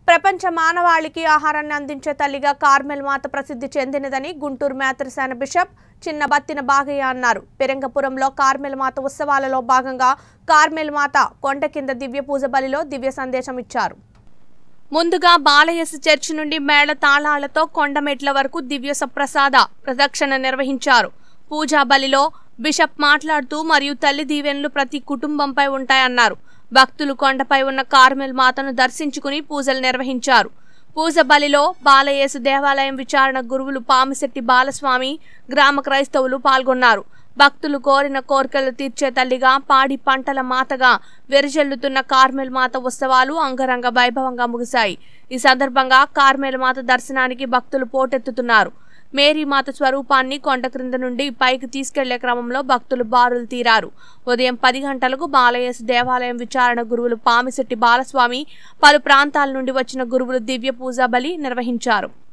ప్రపంచ మానవాళికి ఆహారాన్ని అందించే తల్లిగా కార్మెల్ మాత ప్రసిద్ధి చెందినదని గుంటూరు మేత్రసేన బిషప్ చిన్న బత్తిన బాగయ్య అన్నారు పెరంగపురంలో కార్మెల్ మాత ఉత్సవాలలో భాగంగా కార్మెల్ మాత కొండ కింద దివ్య పూజ బలిలో దివ్య సందేశం ఇచ్చారు ముందుగా బాలయస్ చర్చి నుండి మేళ తాళాలతో కొండమెట్ల వరకు దివ్య సప్రసాద ప్రదక్షిణ నిర్వహించారు పూజా బలిలో బిషప్ మాట్లాడుతూ మరియు తల్లి దీవెనలు ప్రతి కుటుంబంపై ఉంటాయన్నారు భక్తులు కొండపై ఉన్న కార్మెల్ మాతను దర్శించుకుని పూజలు నిర్వహించారు పూజ బలిలో బాలయేసు దేవాలయం విచారణ గురువులు పామిశెట్టి బాలస్వామి గ్రామ క్రైస్తవులు పాల్గొన్నారు భక్తులు కోరిన కోరికలు తీర్చే తల్లిగా పాడి పంటల మాతగా వెరజల్లుతున్న కార్మెల్ మాత ఉత్సవాలు అంగరంగ వైభవంగా ముగిశాయి ఈ సందర్భంగా కార్మెల్ మాత దర్శనానికి భక్తులు పోటెత్తుతున్నారు మేరీ మాత స్వరూపాన్ని కొండ క్రింద నుండి పైకి తీసుకెళ్లే క్రమంలో భక్తులు బారులు తీరారు ఉదయం పది గంటలకు బాలయేసు దేవాలయం విచారణ గురువులు పామిశెట్టి బాలస్వామి పలు ప్రాంతాల నుండి వచ్చిన గురువులు దివ్య పూజా బలి నిర్వహించారు